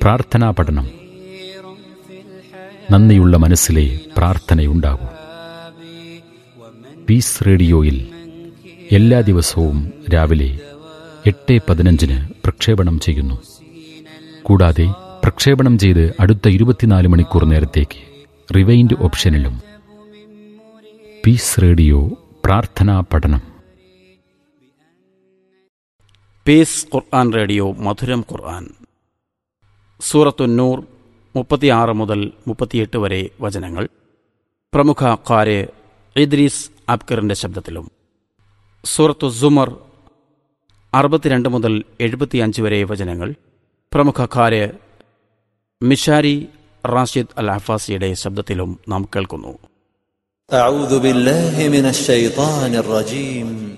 പ്രാർത്ഥനാ പഠനം നന്ദിയുള്ള മനസ്സിലെ പ്രാർത്ഥനയുണ്ടാകൂ പീസ് റേഡിയോയിൽ എല്ലാ ദിവസവും രാവിലെ എട്ട് പതിനഞ്ചിന് പ്രക്ഷേപണം ചെയ്യുന്നു കൂടാതെ പ്രക്ഷേപണം ചെയ്ത് അടുത്ത ഇരുപത്തിനാല് മണിക്കൂർ നേരത്തേക്ക് റിവൈൻഡ് ഓപ്ഷനിലും പീസ് റേഡിയോ പ്രാർത്ഥനാ പഠനം പീസ് ഖുർആൻ റേഡിയോ മധുരം ഖുർആൻ സൂറത്തുന്നൂർ മുപ്പത്തിയാറ് മുതൽ മുപ്പത്തിയെട്ട് വരെ വചനങ്ങൾ പ്രമുഖ ഖാരെ ഇദ്രീസ് അബ്കറിന്റെ ശബ്ദത്തിലും സൂറത്തു സുമർ അറുപത്തിരണ്ട് മുതൽ എഴുപത്തിയഞ്ച് വരെ വചനങ്ങൾ പ്രമുഖ ഖാരെ മിഷാരി റാഷിദ് അൽ അഫാസിയുടെ ശബ്ദത്തിലും നാം കേൾക്കുന്നു أعوذ بالله من الشيطان الرجيم